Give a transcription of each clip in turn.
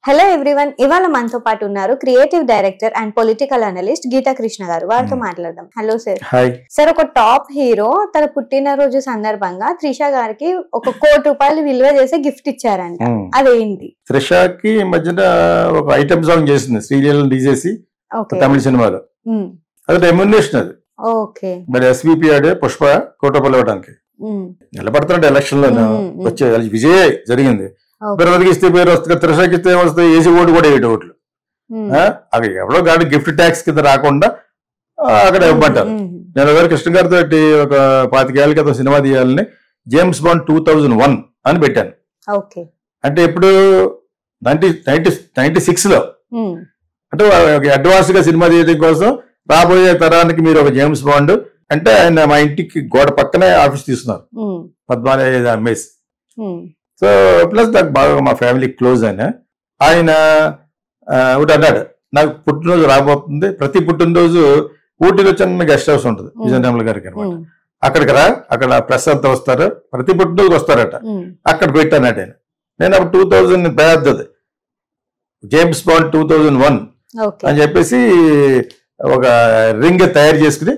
Hello everyone ఇవాళ మనతో పాటు ఉన్నారు creative director and political analyst Geetha Krishna garu వారితో Hmm. మాట్లాడదాం హలో సార్ హాయ్ సార్ ఒక టాప్ హీరో తన పుట్టినరోజు సందర్భంగా త్రిష గారికి ఒక కోటి రూపాయలు విలువ చేసే గిఫ్ట్ ఇచ్చారంట అదేంటి త్రిషాకి ఈ మధ్యన ఒక ఐటమ్ సాంగ్ చేసింది శ్రీలీలను తీసేసి ఓకే తమిళ సినిమాలో అది రెమ్యునేషన్ అది ఓకే మరి ఎస్విపి ఆడే పుష్ప కోటపల్లి ఇవ్వడానికి నిలబడుతున్నాడు ఎలక్షన్ లో Hmm, hmm. వచ్చే విజయే జరిగింది బ్రదర్కి ఇస్తే పేరు వస్తుంది త్రిషాకి ఇస్తే వస్తాయి ఏసీ ఓటు కూడా ఏడు ఓట్లు ఆ? అక్కడ ఎవడో గాడి గిఫ్ట్ ట్యాక్స్ కింద రాకుండా ఆ, అక్కడ ఇవ్వమంటారు నేను ఒకసారి కృష్ణ గారితో ఒక పాతికేళ్ల క్రితం సినిమా తీయాలని James Bond two thousand one అని పెట్టాను ఓకే అంటే ఇప్పుడు నైన్టీ నైన్టీ నైన్టీ సిక్స్ లో అంటే అడ్వాన్స్ గా సినిమా తీయడం కోసం రాబోయే తరానికి మీరు ఒక జేమ్స్ బాండ్ అంటే ఆయన మా ఇంటికి గోడ పక్కనే ఆఫీస్ తీస్తున్నారు పద్మాలయ అమ్మేసి సో ప్లస్ నాకు బాగా మా ఫ్యామిలీ క్లోజ్ ఆయన ఆయన ఆ, ఒకటి అన్నాడు నాకు పుట్టినరోజు రాబోతుంది ప్రతి పుట్టినరోజు ఊటీలో చిన్న గెస్ట్ హౌస్ ఉంటుంది విజయనగరం గారికి అనమాట అక్కడికి రా అక్కడ ప్రెస్ అంతా వస్తారు ప్రతి పుట్టినరోజు వస్తారట అక్కడ పెట్టానట ఆయన నేను అప్పుడు టూ థౌజండ్ పెద్దది James Bond two thousand one okay అని చెప్పేసి ఒక రింగ్ తయారు చేసుకుని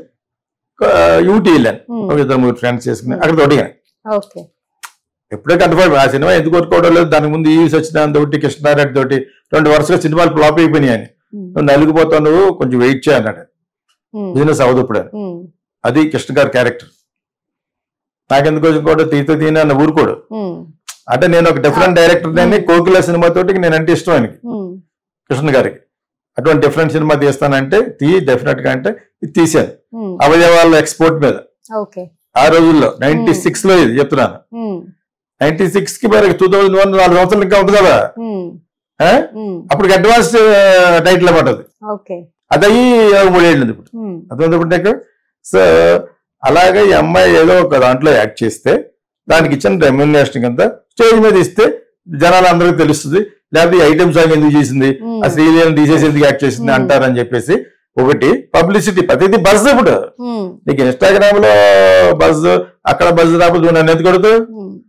యూటీ వెళ్ళాను ఒక ఇద్దరు మూడు ఫ్రెండ్స్ చేసుకుని అక్కడ తొడిగాను ఓకే ఎప్పుడే కన్ఫర్మ్ ఆ సినిమా ఎందుకు కొట్టుకోవడం లేదు దానికి ముందు ఈ సత్యనారాయణ తోటి కృష్ణారెడ్డి తోటి రెండు వరుసగా సినిమాలు ఫ్లాప్ అయిపోయినాయి అని నువ్వు నలిగిపోతావు నువ్వు కొంచెం వెయిట్ చేయ అన్నాడు బిజినెస్ అవ్వదు ఇప్పుడు అని. అది కృష్ణ గారి క్యారెక్టర్ నాకెందుకు ఇంకోటి తీత తీన అన్న ఊరుకోడు అంటే నేను ఒక డిఫరెంట్ డైరెక్టర్ నేను కోకిల సినిమా తోటి నేను అంటే ఇష్టం ఆయనకి కృష్ణ గారికి అటువంటి డిఫరెంట్ సినిమా తీస్తానంటే తీ డెఫినెట్ గా అంటే ఇది తీశాను అవయవాల ఎక్స్పోర్ట్ మీద ఓకే ఆ రోజుల్లో నైన్టీ Hmm. సిక్స్ లో ఇది చెప్తున్నాను నైన్టీ సిక్స్ కి మరి టూ థౌజండ్ వన్ నాలుగు సంవత్సరాలు ఇంకా ఉంది కదా ఆ? అప్పుడు అడ్వాన్స్ టైటిల్ అన్నమాట అది ఓకే అది అయ్యి మూడేళ్ళు ఉంది ఇప్పుడు అర్థమైంది సో అలాగే ఈ అమ్మాయి ఏదో ఒక దాంట్లో యాక్ట్ చేస్తే దానికి ఇచ్చిన రెమ్యునేషన్ కింద స్టేజ్ మీద ఇస్తే జనాలు అందరికీ తెలుస్తుంది లేకపోతే ఈ ఐటమ్ సాంగ్ ఎందుకు చేసింది ఆ శ్రీలీలను తీసేసి ఎందుకు యాక్ట్ చేసింది Hmm. అంటారని చెప్పేసి ఒకటి పబ్లిసిటీ ప్రతిదీ బజ్ ఇప్పుడు నీకు ఇన్స్టాగ్రామ్ లో బజ్ అక్కడ బజ్ రాకపోతే నువ్వు నన్ను ఎందుకు కొడుతూ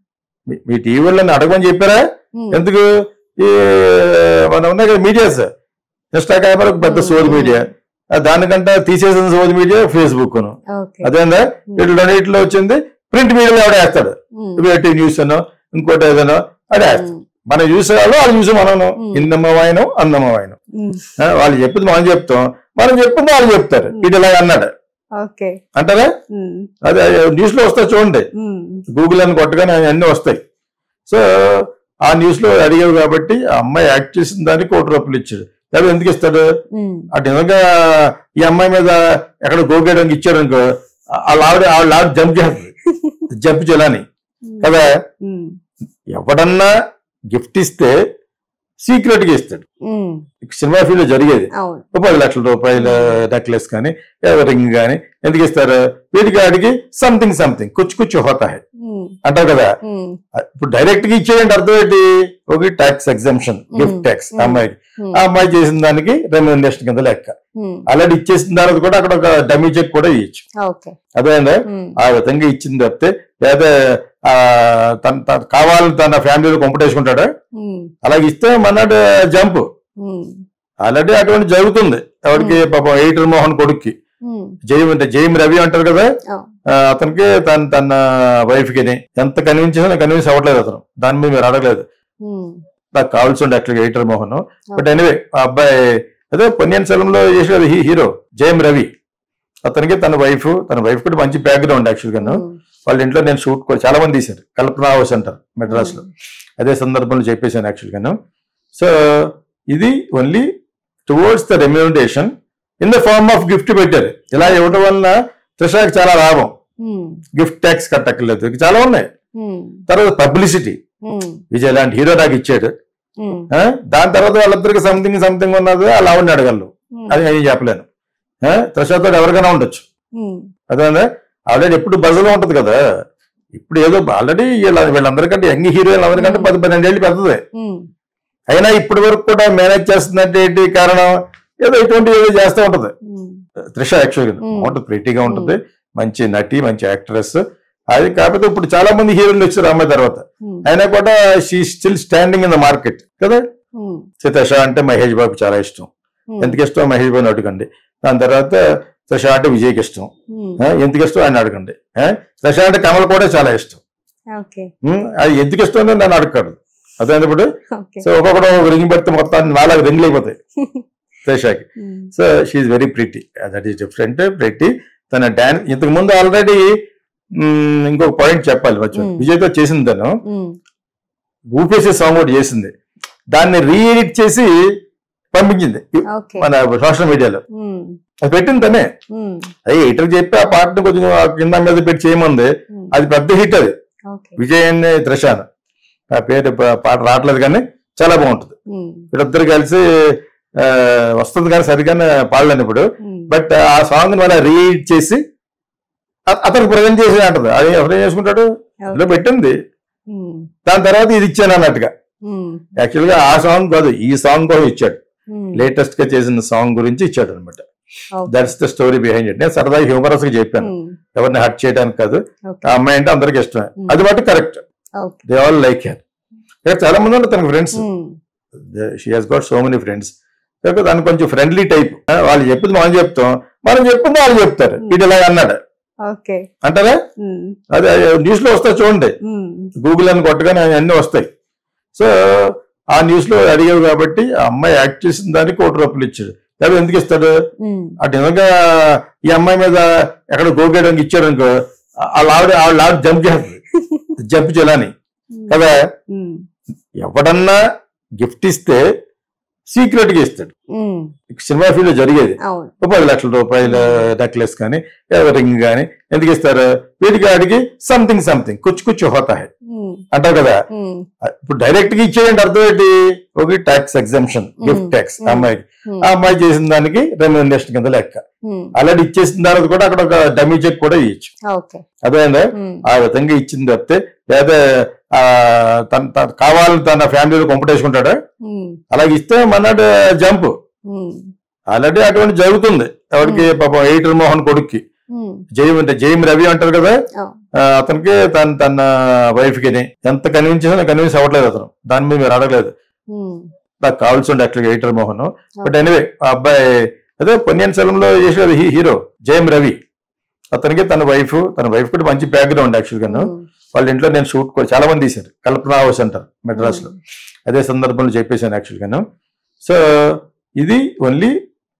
మీ టీవీలో నన్ను అడగమని చెప్పారా ఎందుకు ఈ మన ఉన్నాయి కదా మీడియాస్ ఇన్స్టాగ్రామ్ ఒక పెద్ద సోది మీడియా దానికంటే తీసేసిన సోది మీడియా ఫేస్బుక్ ఓకే అదేందా వీటిలో వీటిలో వచ్చింది ప్రింట్ మీడియాలో ఎవడ వేస్తాడు వేటి న్యూస్ అనో ఇంకోటి ఏదైనా అదే వేస్తాడు మనం చూసేవాళ్ళు వాళ్ళు చూసి మనం Hmm. ఇందమ్మ వాయనం అందమ్మ వాయనం ఆ, వాళ్ళు చెప్పింది మనం చెప్తాం మనం చెప్పింది వాళ్ళు చెప్తారు Hmm. వీటి ఇలా అన్నాడు ఓకే అంటారా అదే న్యూస్ లో వస్తాయి చూడండి గూగుల్ అని కొట్టగానే అన్ని వస్తాయి సో ఆ న్యూస్ లో అడిగావు కాబట్టి ఆ అమ్మాయి యాక్ట్ చేసిన దానికి కోటి రూపాయలు ఇచ్చాడు లేదా ఎందుకు ఇస్తాడు అటు నిజంగా ఈ అమ్మాయి మీద ఎక్కడ గోగేయడానికి ఇచ్చాడు అనుకో వాళ్ళ ఆవిడ వాళ్ళ ఆవిడ జంప్ చేస్తుంది జంప్ చేయాలని కదా ఎవడన్నా గిఫ్ట్ ఇస్తే సీక్రెట్ గా ఇస్తాడు సినిమా ఫీల్డ్ లో జరిగేది అవును ఓ పది లక్షల రూపాయల నెక్లెస్ కానీ రింగ్ కానీ ఎందుకు ఇస్తారు వీటికి ఆడికి సంథింగ్ సంథింగ్ కుచ్చు కుచ్చు హోతా హై అంటారు కదా ఇప్పుడు డైరెక్ట్ గా ఇచ్చేయండి అర్థం ఏంటి ఒక ట్యాక్స్ ఎగ్జామ్షన్ గిఫ్ట్ ట్యాక్స్ అమ్మాయికి ఆ అమ్మాయి చేసిన దానికి రెమ్యూనరేషన్ కింద లెక్క అలాంటి ఇచ్చేసిన తర్వాత కూడా అక్కడ ఒక డమీ చెక్ కూడా ఇవ్వచ్చు ఓకే అదేందా ఆ విధంగా ఇచ్చింది తప్పితే లేదా ఆ, తన తన కావాలని తన ఫ్యామిలీలో కొంపటేసుకుంటాడా అలాగే ఇస్తే మన్నాడు జంప్ ఆల్రెడీ అటువంటి జరుగుతుంది ఎవరికి పాపం ఎయిటర్ మోహన్ కొడుక్కి జయం అంటే జయం రవి అంటారు కదా ఆ, అతనికి తన తన వైఫ్ కి ఎంత కన్విన్స్ చేసినా కన్విన్స్ అవ్వట్లేదు అతను దాని మీద మీరు అడగలేదు నాకు కావాల్సి ఉండే యాక్చువల్గా ఎయిటర్ మోహన్ బట్ ఎనివే ఆ అబ్బాయి అదే పొన్నియన్ సెలంలో చేసే కదా హీ హీరో జయం రవి అతనికి తన వైఫ్ తన వైఫ్ కూడా మంచి బ్యాక్గ్రౌండ్ యాక్చువల్ గా వాళ్ళ ఇంట్లో నేను షూట్ కూడా చాలా మంది తీశారు కల్పనా హౌస్ అంటారు మెడ్రాస్ లో అదే సందర్భంలో చెప్పేశాను యాక్చువల్ గాను సో ఇది only towards the remuneration in the form of gift పెట్టారు ఇలా ఇవ్వడం వలన త్రిషాకి చాలా లాభం గిఫ్ట్ ట్యాక్స్ కట్టక్కర్లేదు ఇంకా చాలా ఉన్నాయి తర్వాత పబ్లిసిటీ విజయ్ లాంటి హీరో నాకు ఇచ్చాడు ఆ? దాని తర్వాత వాళ్ళిద్దరికి సంథింగ్ సంథింగ్ ఉన్నది అలా ఆవిడని అడగలను అది నేను చెప్పలేను ఆ? త్రిషాతో ఎవరికైనా ఉండొచ్చు అదే ఆల్రెడీ ఎప్పుడు బజలో ఉంటది కదా ఇప్పుడు ఏదో ఆల్రెడీ వీళ్ళ వీళ్ళందరికంటే యంగ్ హీరోయిన్ అందరికంటే పది పన్నెండేళ్ళు పెద్దది అయినా ఇప్పటి వరకు కూడా మేనేజ్ చేస్తుందంటే ఏంటి కారణం ఏదో ఇటువంటి ఏదో చేస్తూ ఉంటది త్రిష యాక్చువల్గా ఉంటుంది ప్రీటీగా ఉంటుంది మంచి నటి మంచి యాక్ట్రెస్ అది కాకపోతే ఇప్పుడు చాలా మంది హీరోలు వచ్చారు అమ్మాయి తర్వాత అయినా కూడా she still standing in the market కదా ఉమ్, సో త్రిష అంటే మహేష్ బాబు చాలా ఇష్టం ఉమ్, ఎందుకు ఇష్టం మహేష్ బాబుని అడగండి దాని తర్వాత త్రిష అంటే విజయ్కి ఇష్టం ఉమ్, ఆ, ఎందుకు ఇష్టం ఆయన అడగండి ఆ, త్రిష అంటే కమల్ కూడా చాలా ఇష్టం ఓకే ఉమ్, అది ఎందుకు ఇష్టం అని నన్ను అడగడు అదే ఇప్పుడు ఓకే సో ఒక్కొక్కడు ఒక రింగ్ పెడితే మొత్తాన్ని నాలుగు రింగులు అయిపోతాయి త్రిషకి um, so she very pretty that is different pretty తన డాన్స్ ఇంతకు ముందు ఆల్రెడీ ఇంకొక పాయింట్ చెప్పాలి వచ్చి Hmm. విజయ్తో చేసింది తను ఉమ్, ఊపేసే సాంగ్ ఒకటి చేసింది దాన్ని రీఎడిట్ చేసి పంపించింది ఓకే మన సోషల్ మీడియాలో ఉమ్, అది పెట్టింది తనే ఉమ్, అది ఎయిటర్ చెప్పి ఆ పాటను కొంచెం ఆ కింద మీద పెట్టి చేయమంది ఉమ్, అది పెద్ద హిట్ అది ఓకే విజయ్ అని త్రిషాన్ ఆ పేరు ప- పాట రావట్లేదు కానీ చాలా బాగుంటుంది ఉమ్, వీళ్ళిద్దరు కలిసి ఆ, వస్తుంది కానీ సరిగానే పాడలేను ఇప్పుడు ఉమ్, బట్ ఆ సాంగ్ మళ్ళీ రీడ్ చేసి అ- అతనికి ప్రజెంట్ చేసి అంటది అది ఎవరేం చేసుకుంటాడు అందులో పెట్టింది ఉమ్, దాని తర్వాత ఇది ఇచ్చాను అన్నట్టుగా ఉమ్, యాక్చువల్ గా ఆ సాంగ్ కాదు ఈ సాంగ్ కూడా ఇచ్చాడు ఉమ్, లేటెస్ట్ గా చేసిన సాంగ్ గురించి ఇచ్చాడు అనమాట okay. That's the story behind it నేను సరదాగా హ్యూమరస్ గా చెప్పాను ఉమ్, ఎవరిని హర్ట్ చేయడానికి కాదు ఓకే. ఆ అమ్మాయి అంటే అందరికి ఇష్టమే Hmm. అది మటు correct okay. They all like her ఇక్కడ చాలా మంది ఉన్నారు తనకి friends um, she has got so many friends కాకపోతే తను కొంచెం ఫ్రెండ్లీ టైప్ వాళ్ళు చెప్పింది మనం చెప్తాం మనం చెప్పింది వాళ్ళు చెప్తారు Hmm. వీడు ఇలా అన్నాడు ఓకే అంటారా ఉమ్, అదే న్యూస్ లో వస్తాయి చూడండి ఉమ్, గూగుల్ అని కొట్టగానే అన్ని వస్తాయి సో ఆ న్యూస్ లో అడిగావు కాబట్టి ఆ అమ్మాయి యాక్ట్ చేసిన దానికి కోటి రూపాయలు ఇచ్చాడు లేకపోతే ఎందుకు ఇస్తాడు ఉమ్, అటు నిజంగా ఈ అమ్మాయి మీద ఎక్కడ గోకేయడానికి ఇచ్చాడు అనుకో వాళ్ళ ఆవిడ వాళ్ళ ఆవిడ జంప్ చేస్తుంది జంప్ చేయాలని కదా ఉమ్, ఎవడన్నా గిఫ్ట్ ఇస్తే సీక్రెట్ గా ఇస్తాడు ఉమ్, సినిమా ఫీల్డ్ లో జరిగేది అవును ఓ పది లక్షల రూపాయల నెక్లెస్ కానీ రింగ్ కానీ ఎందుకు ఇస్తారు వీటికి ఆడికి సంథింగ్ సంథింగ్ కుచ్చు కుచ్చు హోతా హై ఉమ్, అంటారు కదా ఉమ్, ఇప్పుడు డైరెక్ట్ గా ఇచ్చేయండి అర్థం ఏంటి ఒక tax exemption gift Mm. Tax Mm. అమ్మాయికి ఉమ్, ఆ అమ్మాయి చేసిన దానికి రెమ్యూనరేషన్ కింద లెక్క ఉమ్, అలాంటి ఇచ్చేసిన తర్వాత కూడా అక్కడ ఒక డమ్మీ చెక్ కూడా ఇవ్వచ్చు ఓకే అదేందా ఉమ్, ఆ విధంగా ఇచ్చింది తప్పితే లేదా ఆ, తన తన కావాలని తన ఫ్యామిలీలో కొంపటేసుకుంటాడా ఉమ్, అలాగే ఇస్తే మన్నాడు జంప్ ఉమ్, ఆల్రెడీ అటువంటి జరుగుతుంది ఎవరికి పాపం ఎయిటర్ మోహన్ కొడుక్కి ఉమ్, జయం అంటే జయం రవి అంటారు కదా అవును. ఆ, అతనికి తన తన వైఫ్ కి ఎంత కన్విన్స్ చేసినా కన్విన్స్ అవ్వట్లేదు అతను దాని మీద మీరు అడగలేదు ఉమ్, నాకు కావాల్సి ఉండే యాక్చువల్గా ఎయిటర్ మోహన్ బట్ ఎనివే ఆ అబ్బాయి అదే పొన్నియన్ సెలంలో చేసేది హీ హీరో జయం రవి అతనికి తన వైఫ్ తన వైఫ్ కూడా మంచి బ్యాక్గ్రౌండ్ యాక్చువల్ గాను ఉమ్, వాళ్ళ ఇంట్లో నేను షూట్ కూడా చాలా మంది తీశారు కల్పన హౌస్ అంటారు మెడ్రాస్ లో అదే సందర్భంలో చెప్పేశాను యాక్చువల్ గాను సో ఇది ఓన్లీ